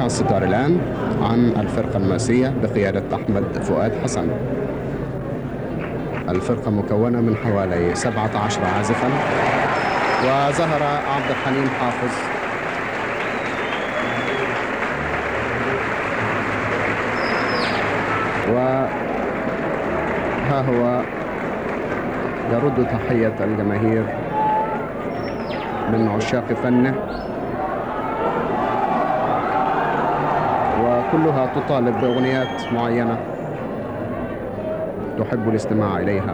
الستار الآن عن الفرقة الماسية بقيادة أحمد فؤاد حسن الفرقة مكونة من حوالي 17 عازفا وظهر عبد الحليم حافظ وها هو يرد تحية الجماهير من عشاق فنه وكلها تطالب بأغنيات معينة تحب الاستماع إليها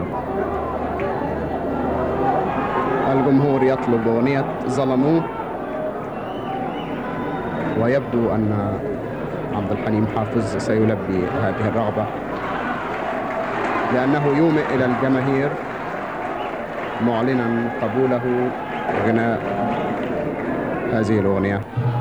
الجمهور يطلب أغنية ظلموه ويبدو أن عبد الحليم حافظ سيلبي هذه الرغبة لأنه يومئ إلى الجماهير معلنا قبوله غناء هذه الأغنية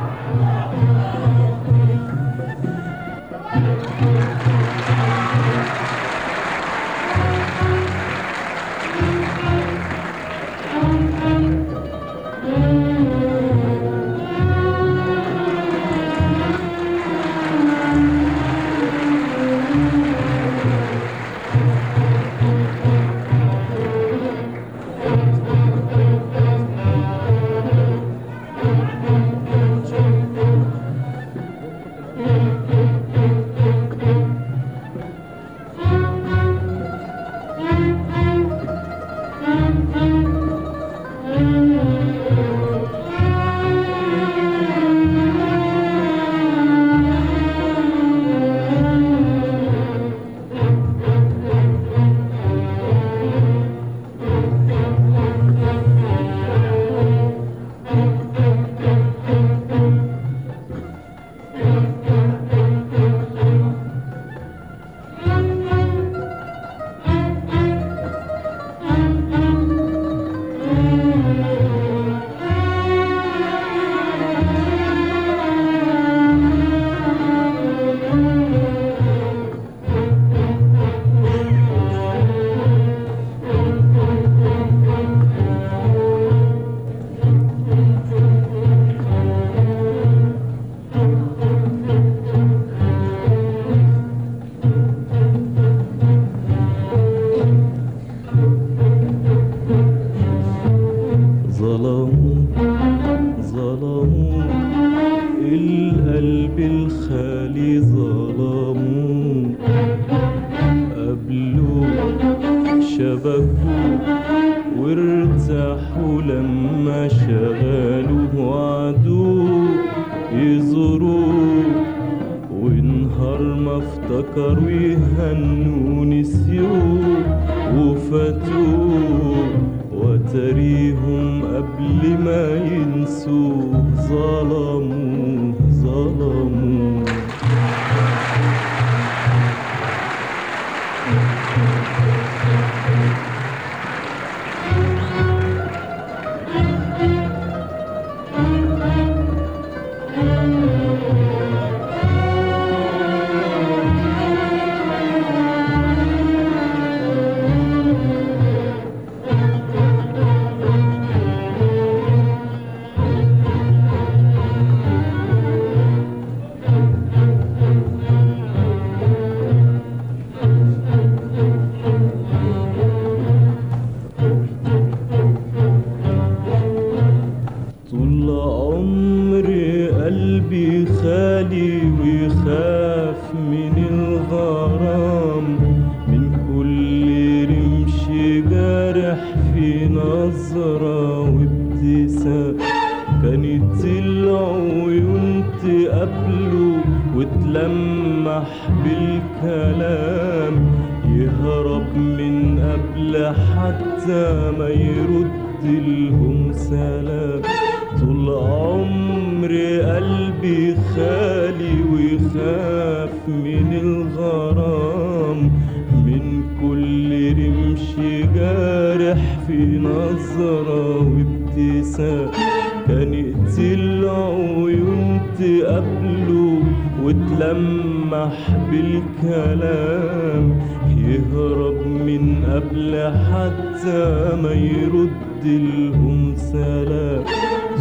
ظلموا ظلموا القلب الخالي ظلموا قبلوا شبكوا وارتاحوا لما شغلوا وعدوا يزوروا ونهار ما افتكروا يهنوا نسيوا وفاتوا وتريهم قبل ما ينسوا ظلموا ظلموا طول عمري قلبي خالي ويخاف من الغرام من كل رمش جارح في نظرة وابتسام كانت العيون تقابله وتلمح بالكلام يهرب من قبل حتى ما يرد لهم سلام طول عمري قلبي خالي ويخاف من الغرام من كل رمش جارح في نظرة وابتسام كانت العيون تقابله وتلمح بالكلام يهرب من قبل حتى ما يرد لهم سلام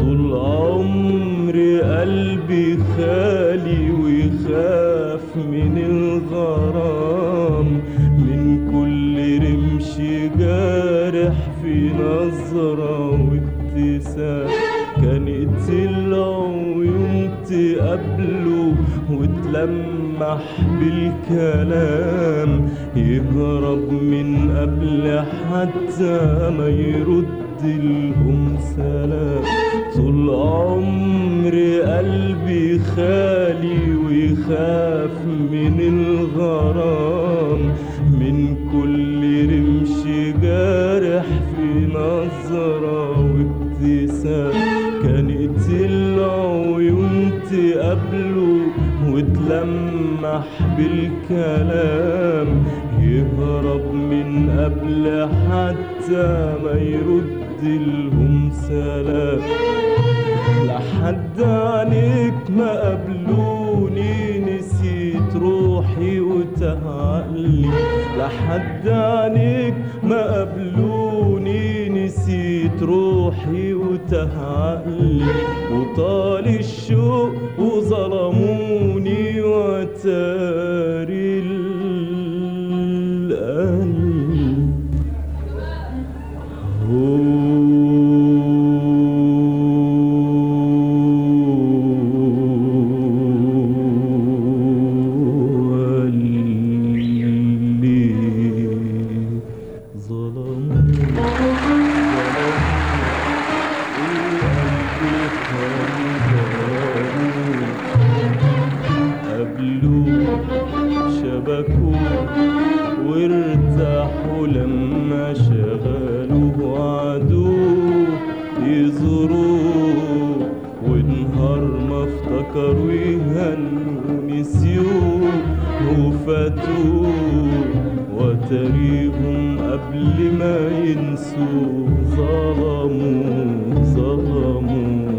طول عمري قلبي خالي ويخاف من الغرام من كل رمش جارح في نظرة وابتسام كانت العيون تقابله وتلمح بالكلام يهرب من قبل حتى ما يرد لهم سلام طول عمري قلبي خالي ويخاف من الغرام من كل رمش جارح في نظرة وابتسام كانت العيون تقابله وتلمح بالكلام يهرب من قبل حتى ما يرد لهم سلام لحد عنيك ما قبلوني نسيت روحي وتهعقلي لحد عنيك ما قبلوني نسيت روحي وتهعقلي وطال الشوق وظلموني وتاري القلب هو اللي ظلمني قبلوا شبكوا وارتاحوا لما شغلوا وعدوه يزوروه ونهار ما افتكروا يهنوا نسيوه وفاتوه وتريهم قبل ما ينسوا ظلموا ظلموا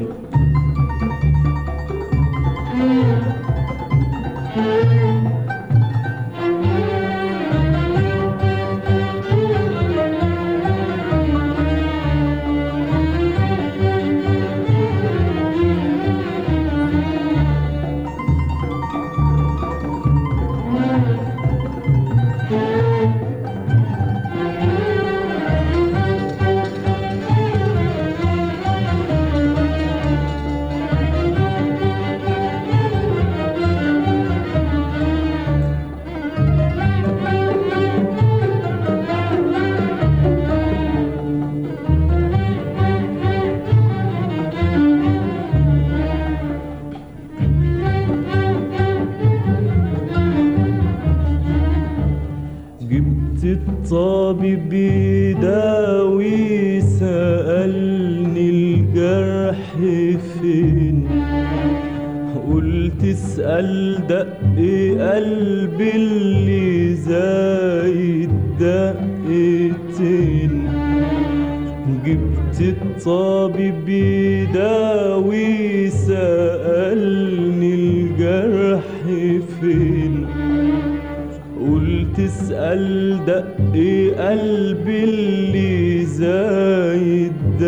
جبت الطبيب يداوي سألني الجرح فين قلت اسأل دق قلبي اللي زايد دقتين جبت الطبيب يداوي سألني الجرح فين قلت اسأل دق قلبي اللي زايد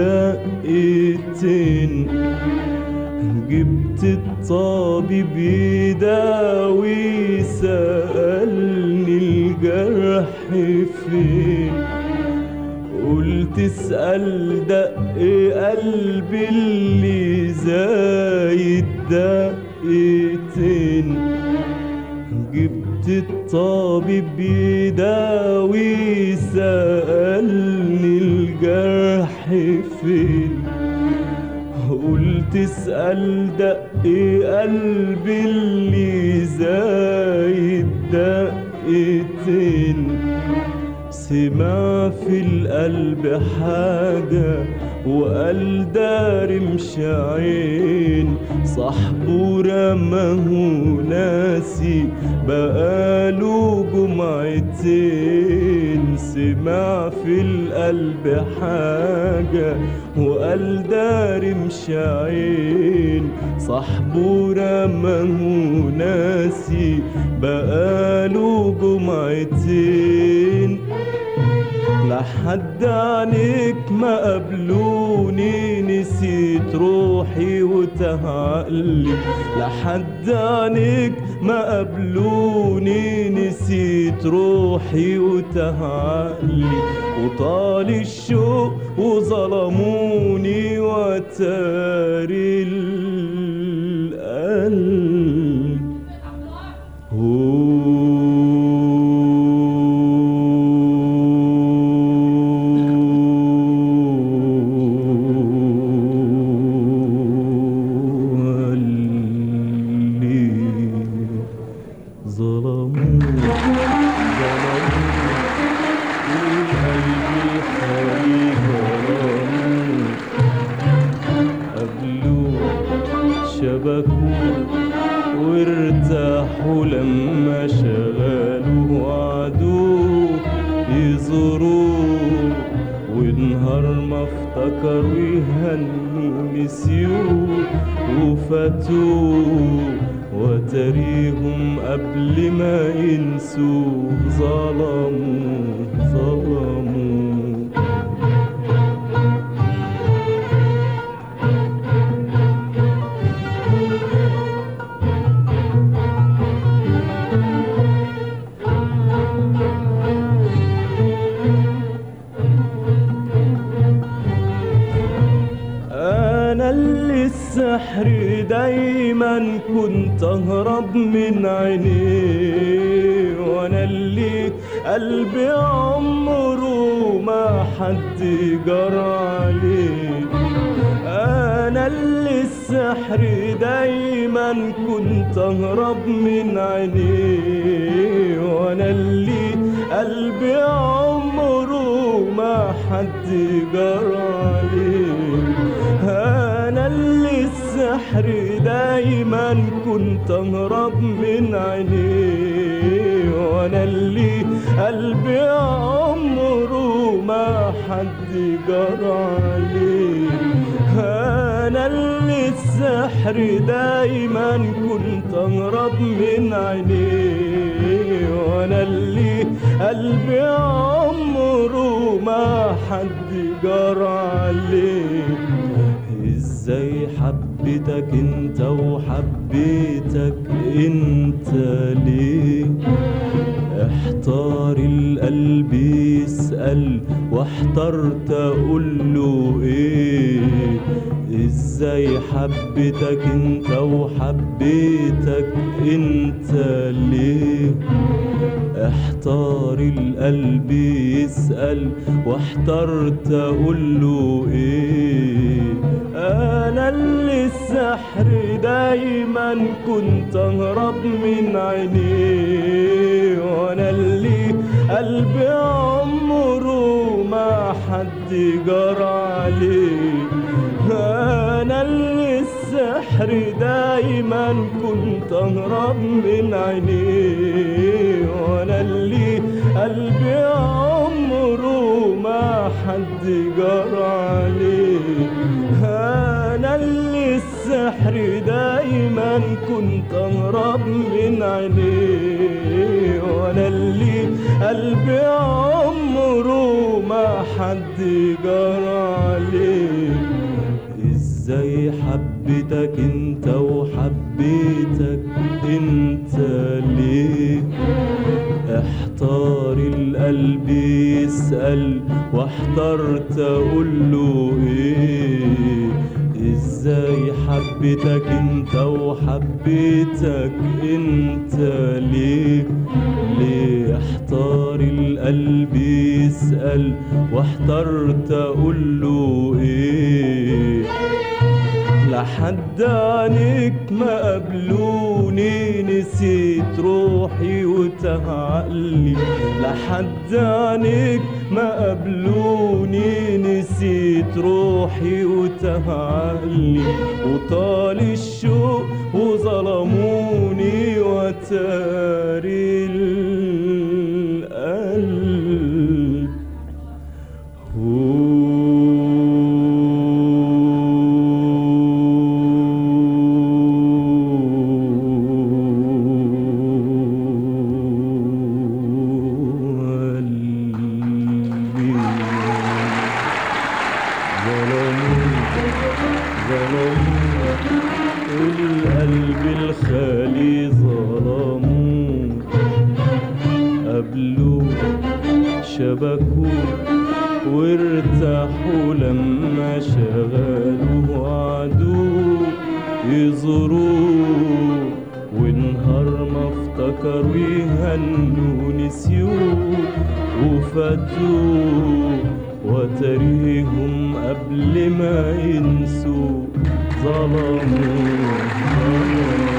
دقتين جبت الطبيب يداوي سألني الجرح فين قلت اسأل دق قلبي اللي زايد دقتين جبت الطبيب يداوي سألني الجرح فين قلت اسأل دق قلبي اللي زايد دقتين سمع في القلب حاجة وقال دار مش عين صاحبه رماه ناسي بقاله جمعتين سمع في القلب حاجة وقال دار مش عين صاحبه رماه ناسي بقاله جمعتين لحد عنيك ما قبلوني نسيت روحي وتهقلي لحد عنيك ما قبلوني نسيت روحي وتهقلي وطال الشوق وظلموني وتاري القلب هو اللي ظلموني ظلموني وقلبي حريق ظلموني قبلوه شبكوه وارتاحوا لما شغلوه وعدوه يزوروه ونهار ما افتكروا يهنوا نسيوه وفاتوه وتريهم قبل ما ينسوه ظلموه ظلموه انا اللي السحر دايما كنت اهرب من عينيه وانا اللي قلبي عمره ما حد جرى عليه انا اللي السحر دايما كنت اهرب من عينيه وانا اللي قلبي عمره ما حد جرى عليه انا اللي السحر دايما كنت اهرب من عينيه وانا اللي قلبي عمره ما حد جرى عليه انا اللي السحر دايما كنت اهرب من عينيه وانا اللي قلبي عمره ما حد جرى عليه ازاي حبيتك انت وحبيتك انت ليه احتار القلب يسأل واحترت اقول له ايه ازاي حبيتك انت وحبيتك انت ليه احتار القلب يسأل واحترت اقول له ايه انا اللي السحر دايما كنت اهرب من عينيه وانا اللي قلبي عمره ما حد جرى عليه انا اللي السحر دايما كنت اهرب من عينيه وانا اللي قلبي عمره ما حد جرى عليه انا اللي السحر دايما كنت اهرب من عينيه وانا اللي قلبي عمره ما حد جرى عليه ازاي حبيتك انت وحبيتك انت ليه احتار القلب يسأل واحترت اقول له ايه ازاي حبيتك انت وحبيتك انت ليه ليه احتار القلب يسأل واحترت اقول له ايه لحد عنيك ما قبلوني نسيت روحي وتهقلي لحد عنيك ما قبلوني نسيت روحي وتهقلي وطال الشوق وظلموني وتاري القلب هو اللي بالخالي ظلموا قبلوا شبكوا وارتاحوا لما شغلوا وعدوا يزوروا ونهار ما افتكروا يهنوا نسيوه وفاتوه وتريهم قبل ما ينسوا ظلموا ظلموا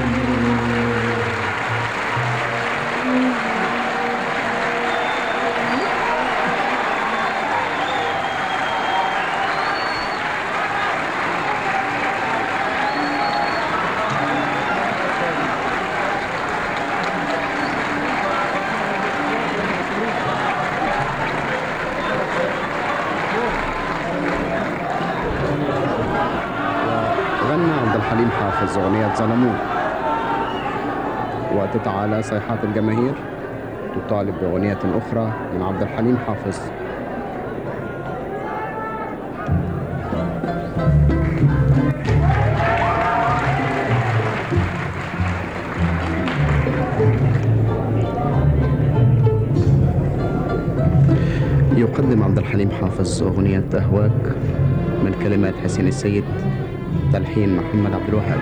غنى عبد الحليم حافظ أغنية ظلموه وتتعالى صيحات الجماهير تطالب بأغنية أخرى من عبد الحليم حافظ يقدم عبد الحليم حافظ أغنية أهواك من كلمات حسين السيد تلحين محمد عبد الوهاب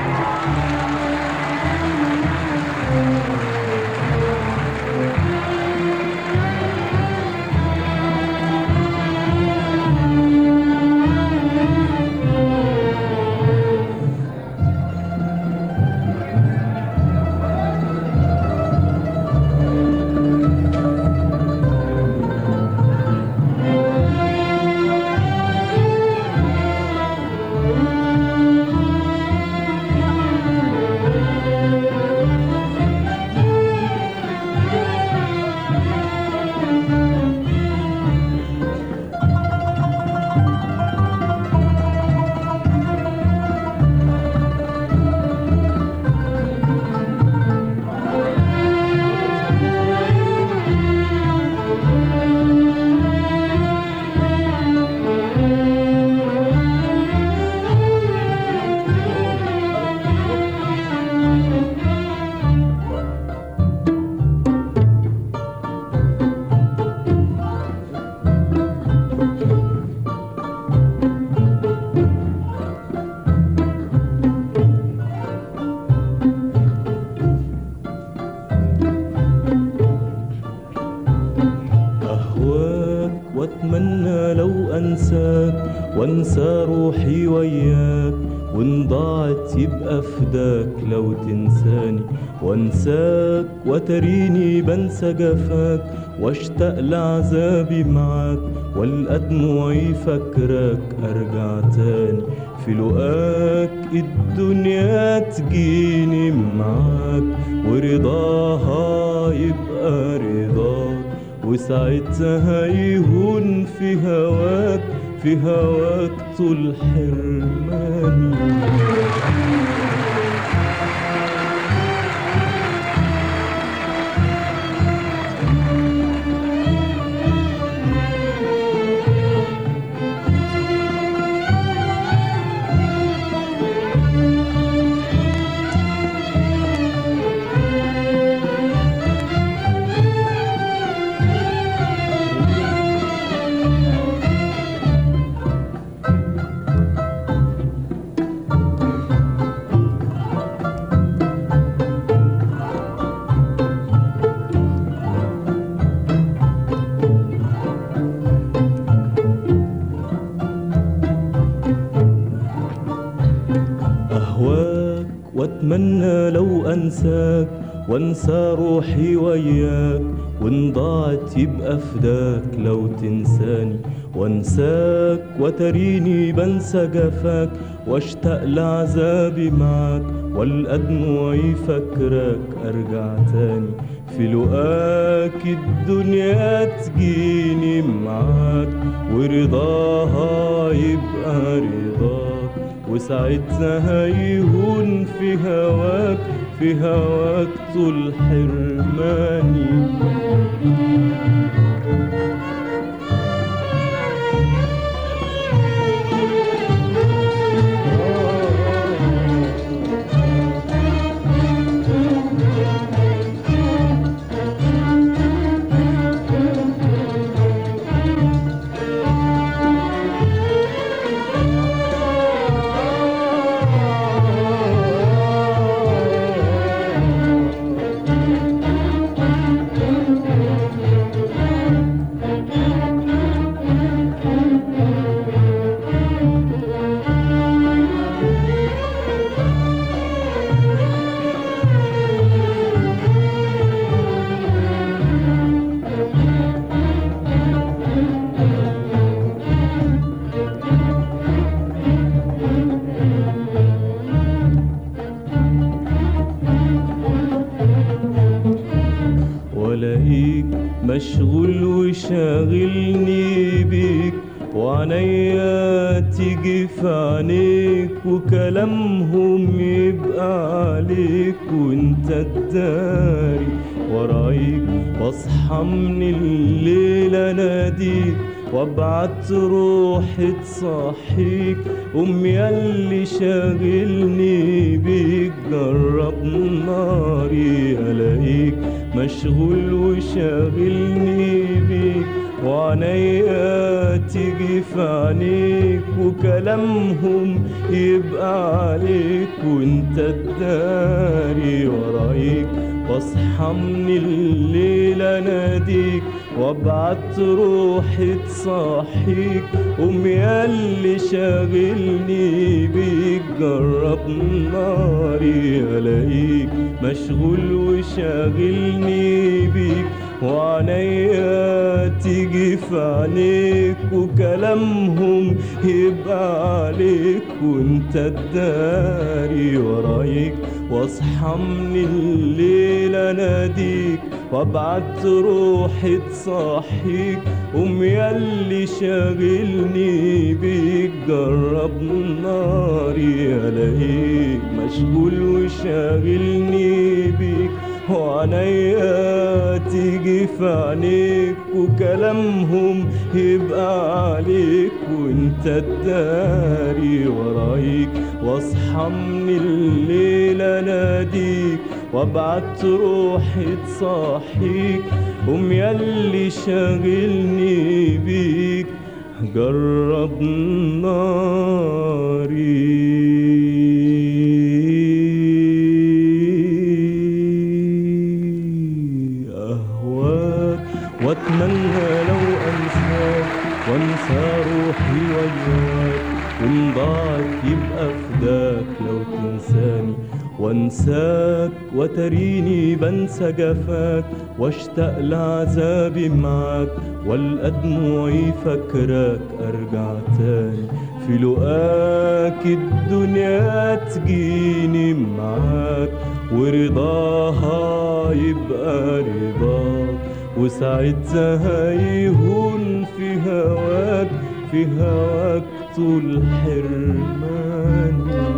أهواك وأتمنى لو أنساك وأنسى روحي وياك وإن ضاعت يبقى فداك لو تنساني وأنساك وتريني بنسى جفاك واشتاق لعذابي معاك والقى دموعي فاكراك أرجع تاني في لقاك الدنيا تجيني معاك ورضاها يبقى رضاك وساعتها يهون في هواك في هواك طول حرماني أهواك وأتمنى لو أنساك وأنسى روحي وياك وإن ضاعت يبقى فداك لو تنساني وأنساك وتريني بنسى جفاك واشتاق لعذابي معاك والقى دموعي فاكراك أرجع تاني في لقاك الدنيا تجيني معاك ورضاها يبقى رضاك وساعتها يهون في هواك في هواك طول حرماني مشغول وشاغلني بيك وعنيا تيجي في عينيك وكلامهم يبقى عليك وانت الداري ورايك واصحى من الليل اناديك وابعت روحي تصحيك امي ياللي شاغلني بيك جرب ناري الاقيك مشغول وشاغلني بيك وعنيا تيجي في عينيك وكلامهم يبقى عليك وانت الداري ورايك واصحى من الليل اناديك وابعت روحي تصحيك قوم ياللي شاغلني بيك جرب ناري الاقيك مشغول وشاغلني بيك وعنيا تيجي في عينيك وكلامهم يبقى عليك وانت الداري ورايك واصحى من الليل اناديك وابعت روحي تصحيك قوم ياللي شاغلني بيك جرب ناري الاقيك مشغول وشاغلني بيك وعنيا تيجي في عينيك وكلامهم يبقى عليك وانت الداري ورايك واصحى من الليل اناديك وابعت روحي تصحيك قوم ياللي شاغلني بيك جرب ناري أهواك وأتمنى لو أنساك وأنسى روحي وياك وإن ضاعت يبقى فداك لو تنساني وانساك وتريني بنسى جفاك واشتاق لعذابي معاك والقى دموعي فاكراك ارجع تاني في لقاك الدنيا تجيني معاك ورضاها يبقى رضاك وساعتها يهون في هواك في هواك طول حرماني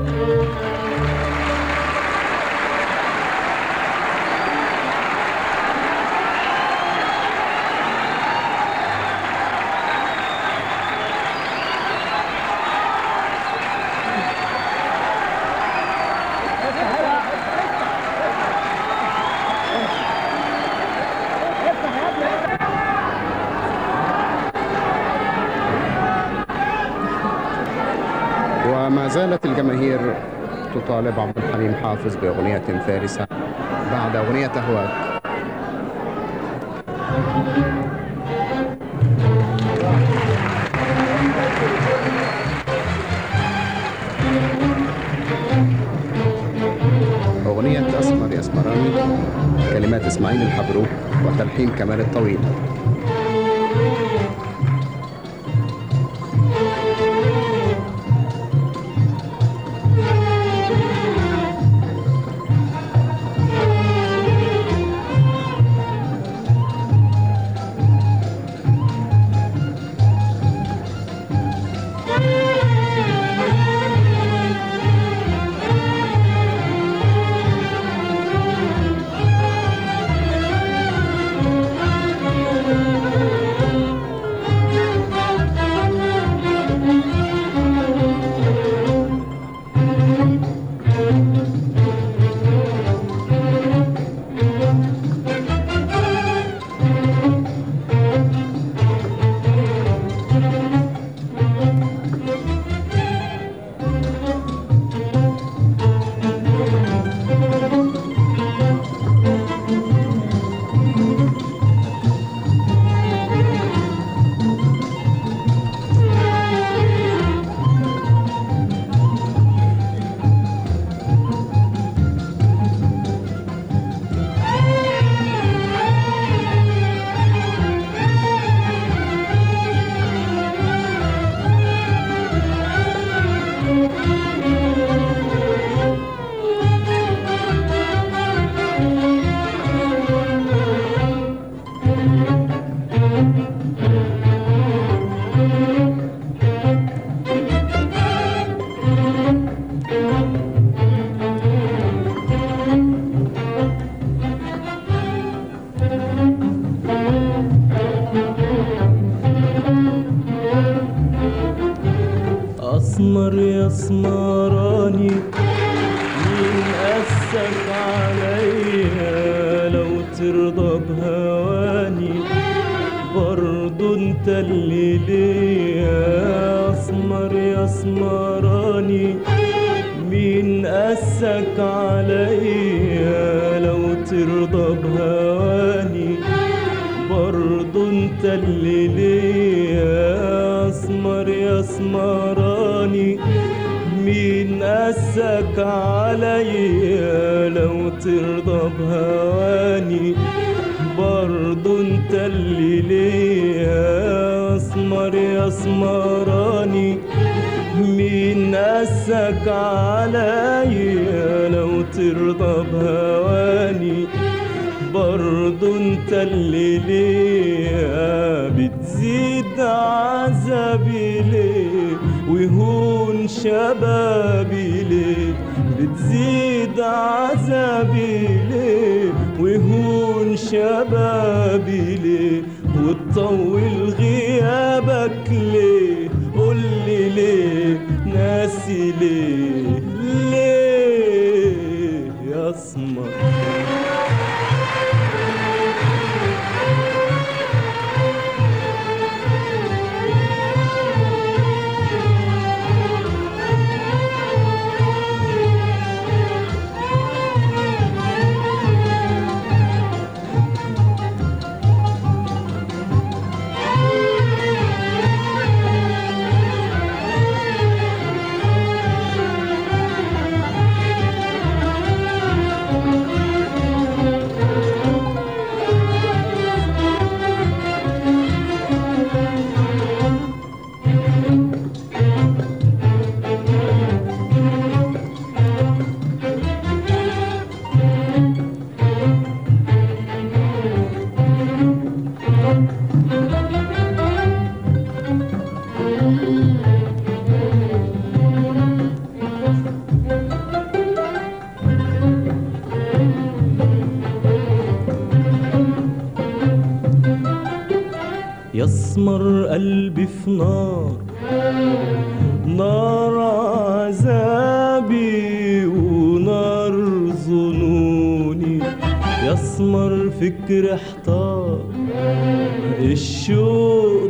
وما زالت الجماهير تطالب عبد الحليم حافظ بأغنية ثالثة بعد أغنية أهواك أغنية أسمر يا أسمراني كلمات إسماعيل الحبروك وتلحين كمال الطويل يا اسمراني مين قاسك عليا لو ترضى بهواني برضو انت اللي ليا اسمر يا اسمراني مين قاسك عليا لو ترضى بهواني برضو انت اللي ليا اسمر يا اسمراني مين قاسك عليا لو ترضى بهواني برضو انت اللي ليا اسمر يا اسمراني مين قاسك عليا لو ترضى بهواني برضو انت اللي ليا بتزيد عذابي ليه ويهون شبابي ليه بتزيد عذابي ليه ويهون شبابي ليه وتطول غيابك ليه قولي ليه ناسي ليه ليه يا اسمر يسمر قلبي في نار نار عذابي ونار ظنوني يسمر فكر احتار الشوق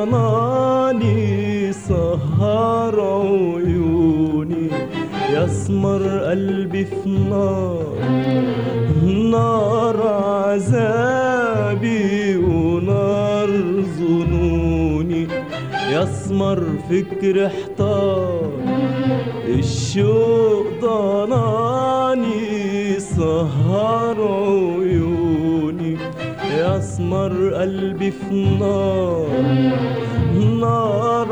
ضناني سهر عيوني يسمر قلبي في نار نار عذابي ونار ظنوني يسمر فكر احتار الشوق ضناني سهر عيوني يسمر قلبي في نار نار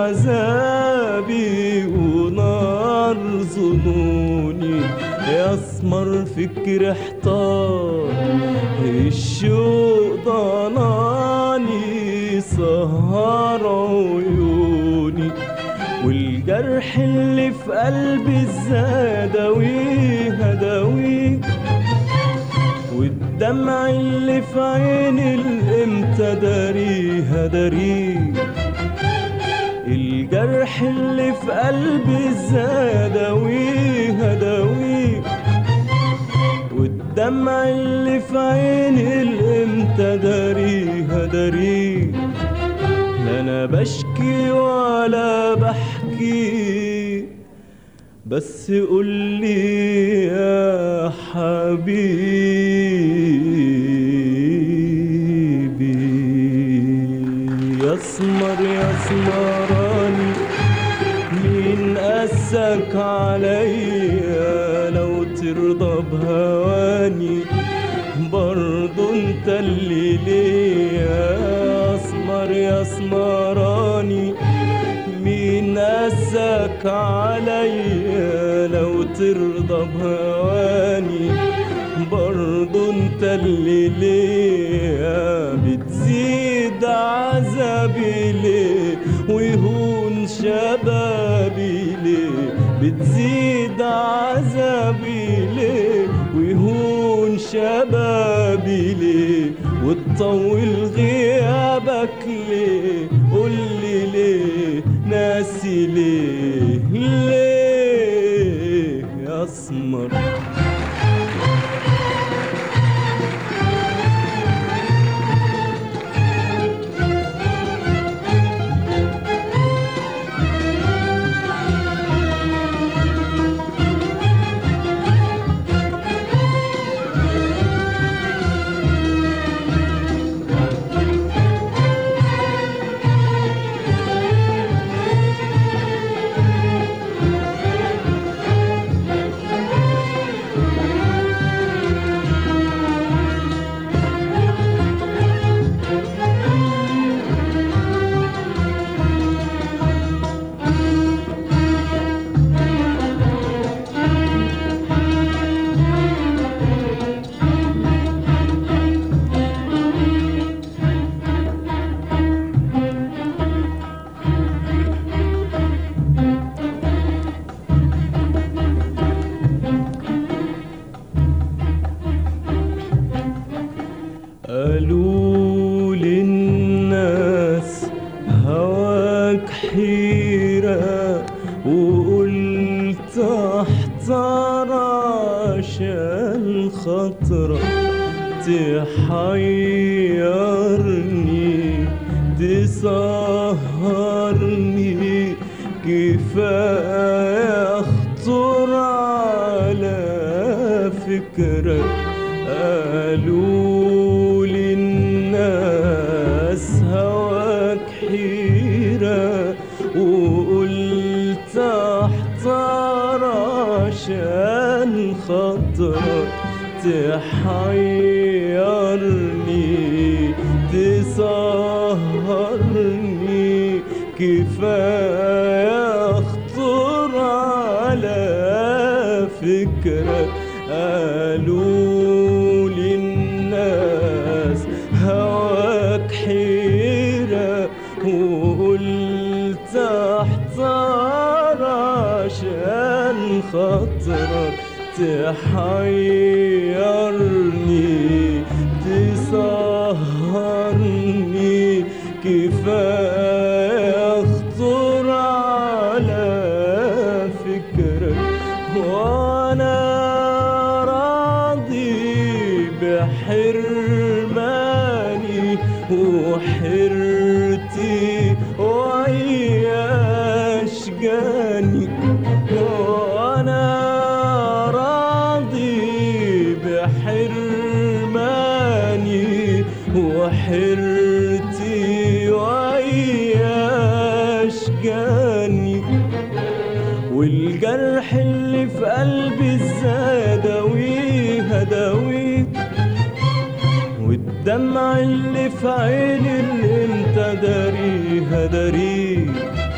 عذابي ونار ظنوني يسمر فكر احتار الشوق ضناني سهر عيوني والجرح اللي في قلبي الزادوي هداوي والدمع اللي في عيني الامتى داريه داريه الجرح اللي في قلبي الزادوي هداوي والدمع اللي في عيني الامتى داريه داريه لا انا بشكي ولا بحكي بس قولي يا حبيبي يسمر يسمراني مين قاسك عليا لو ترضى بهواني برضو انت اللي ليا اسمر يسمراني مين قاسك عليا لو ترضى بهواني برضو انت اللي ليا بتزيد عذابي ليه ويهون شبابي ليه بتزيد عذابي ليه ويهون شبابي ليه وتطول غيابك ليه قولي ليه ناسي ليه ليه يا اسمر قالوا للناس هواك حيرة وقلت احتار عشان خاطرك تحيرني تسهرني كفاية اخطر على فكرك قالوا للناس هواك حيرة وقلت احتار عشان خاطرك تحيرني تسهرني كفاية اخطر على فكرك قالوا للناس هواك حيرة وقلت احتار عشان خاطرك تحيرني تسهرني كفاية اخطر على فكرك وانا راضي بحرماني وحرتي وعياش جاني وانا راضي بحرماني وحرتي وعياش جاني والجرح اللي في قلبي ازاي اداويه اداويه والدمع اللي في عيني اللي انت داريه داريه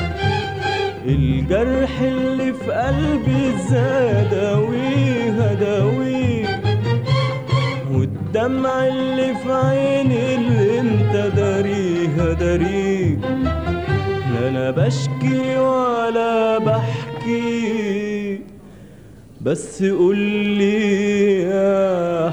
الجرح اللي في قلبي ازاي اداويه اداويه والدمع اللي في عيني اللي انت داريه داريه لا انا بشكي ولا بحكي بس قول لي يا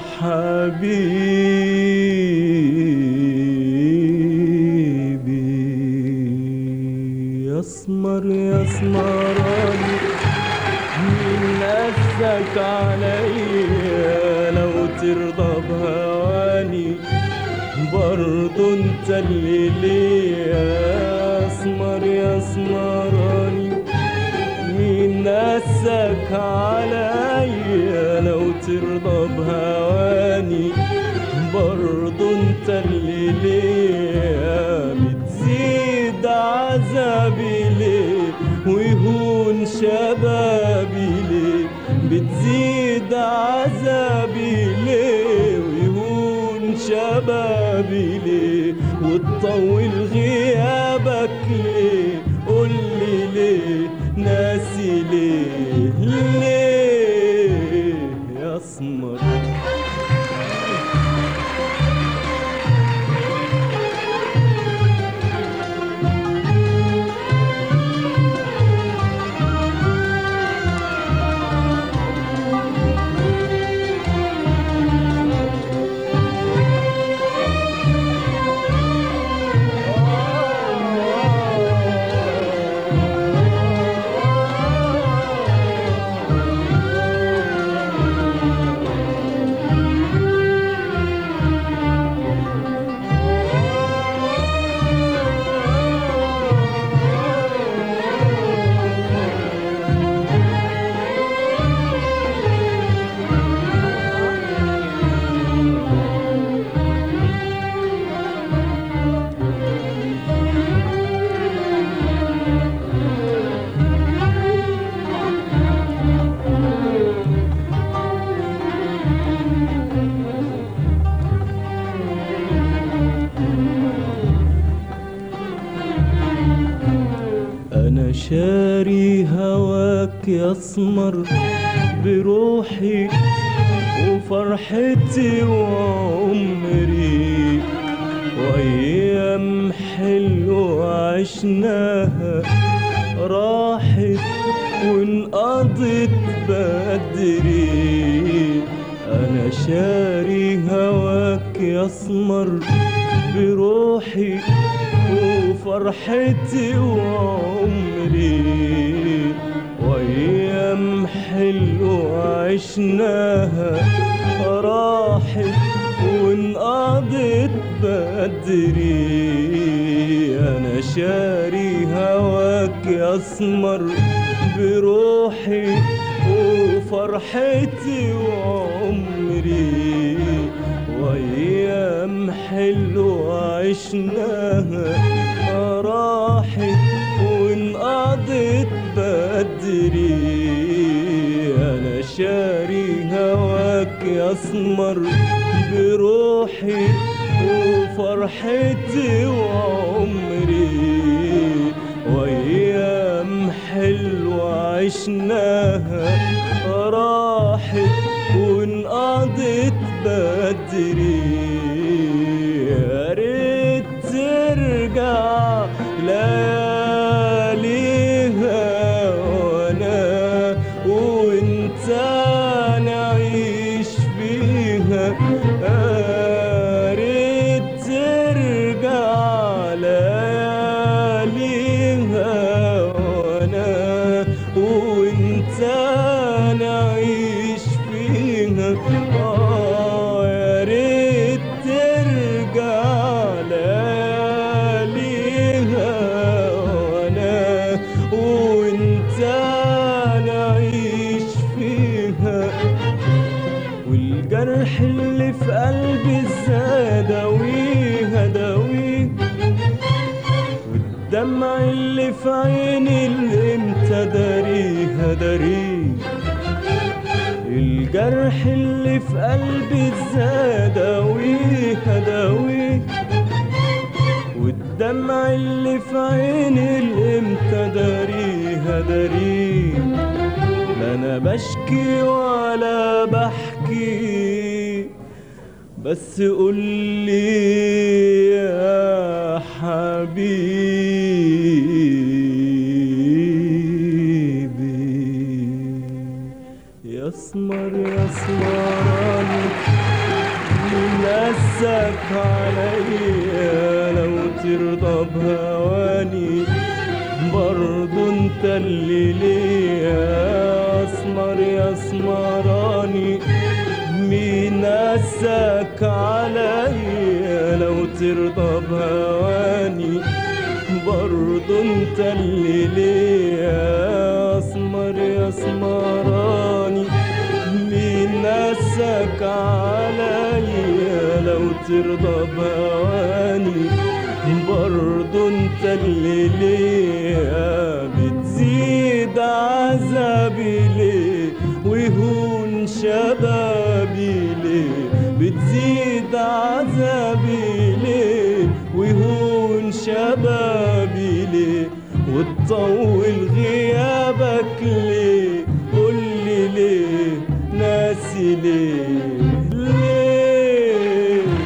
حبيبي يا اسمر يا اسمراني مين قاسك عليا لو ترضى بهواني برضو انت اللي ليا يا اسمر يا اسمراني مين قاسك عليا لو ترضى بهواني برضو انت اللي ليا بتزيد عذابي ليه ويهون شبابي ليه بتزيد عذابي ليه ويهون شبابي ليه وتطول غيابك ليه قولي ليه ناسي ليه ليه يا اسمر هواك يسمر بروحي وفرحتي وعمري وأيام حلوة عشناها راحت وانقضت بدري أنا شاري هواك يسمر بروحي وفرحتي وعمري وأيام حلوة عشناها راحت وانقضت بدري أنا شاري هواك يسمر بروحي وفرحتي وعمري وأيام حلوة عشناها راحت وانقضت بدري أنا شاري هواك يسمر بروحي وفرحتي وعمري وأيام حلوة عشناها راحت وانقضت بدري يا ريت ترجع لياليها وانا وانت نعيش فيها يا ريت ترجع لياليها وانا وانت نعيش فيها آه يا ريت ترجع لياليها وانا وانت نعيش فيها والجرح اللي في قلبي ازاي اداويه اداويه والدمع اللي في عيني اللي امتى داريه داريه الجرح اللي في قلبي ازاي اداويه اداويه والدمع اللي في عيني اللي امتى داريه داريه لا انا بشكي ولا بحكي بس قول لي يا حبيبي يسمر يسمرني ينسك عليا لو ترضى بهواني برضو انت اللي ليا اسمر يسمراني مين اسك عليا لو ترضى بهواني برضو انت اللي ليا اسمر يسمراني مين ناسك عليا لو ترضى بهواني برضو انت اللي ليا بتزيد عذابي ليه ويهون شبابي ليه بتزيد عذابي ليه ويهون شبابي ليه وتطول غيابك ليه قولي ليه ناسي ليه ليه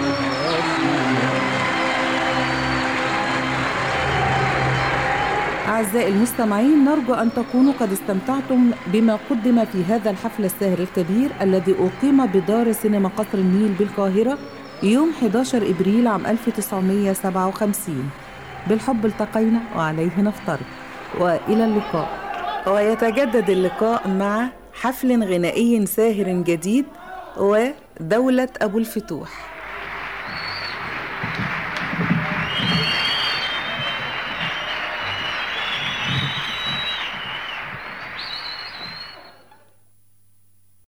أعزائي المستمعين نرجو أن تكونوا قد استمتعتم بما قدم في هذا الحفل الساهر الكبير الذي أقيم بدار سينما قصر النيل بالقاهرة يوم 11 إبريل عام 1957 بالحب التقينا وعليه نفترق وإلى اللقاء ويتجدد اللقاء مع حفل غنائي ساهر جديد ودولة أبو الفتوح